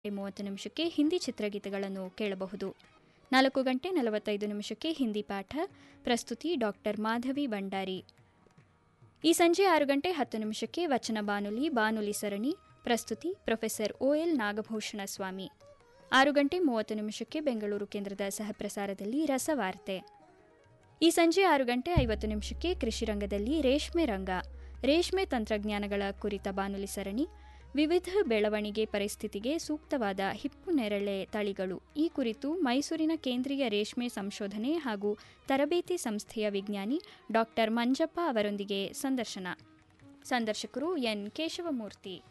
ಮೂವತ್ತು ನಿಮಿಷಕ್ಕೆ ಹಿಂದಿ ಚಿತ್ರಗೀತೆಗಳನ್ನು ಕೇಳಬಹುದು ನಾಲ್ಕು ಗಂಟೆ ನಲವತ್ತೈದು ನಿಮಿಷಕ್ಕೆ ಹಿಂದಿ ಪಾಠ ಪ್ರಸ್ತುತಿ ಡಾಕ್ಟರ್ ಮಾಧವಿ ಭಂಡಾರಿ ಈ ಸಂಜೆ ಆರು ಗಂಟೆ ಹತ್ತು ನಿಮಿಷಕ್ಕೆ ವಚನ ಬಾನುಲಿ ಬಾನುಲಿ ಸರಣಿ ಪ್ರಸ್ತುತಿ ಪ್ರೊಫೆಸರ್ ಒಎಲ್ ನಾಗಭೂಷಣ ಸ್ವಾಮಿ ಆರು ಗಂಟೆ ಮೂವತ್ತು ನಿಮಿಷಕ್ಕೆ ಬೆಂಗಳೂರು ಕೇಂದ್ರದ ಸಹಪ್ರಸಾರದಲ್ಲಿ ರಸವಾರ್ತೆ ಈ ಸಂಜೆ ಆರು ಗಂಟೆ ಐವತ್ತು ನಿಮಿಷಕ್ಕೆ ಕೃಷಿ ರಂಗದಲ್ಲಿ ರೇಷ್ಮೆ ರಂಗ ರೇಷ್ಮೆ ತಂತ್ರಜ್ಞಾನಗಳ ಕುರಿತ ಬಾನುಲಿ ಸರಣಿ ವಿವಿಧ ಬೆಳವಣಿಗೆ ಪರಿಸ್ಥಿತಿಗೆ ಸೂಕ್ತವಾದ ಹಿಪ್ಪು ನೆರಳೆ ತಳಿಗಳು ಈ ಕುರಿತು ಮೈಸೂರಿನ ಕೇಂದ್ರೀಯ ರೇಷ್ಮೆ ಸಂಶೋಧನೆ ಹಾಗೂ ತರಬೇತಿ ಸಂಸ್ಥೆಯ ವಿಜ್ಞಾನಿ ಡಾಕ್ಟರ್ ಮಂಜಪ್ಪ ಅವರೊಂದಿಗೆ ಸಂದರ್ಶನ ಸಂದರ್ಶಕರು ಎನ್ ಕೇಶವಮೂರ್ತಿ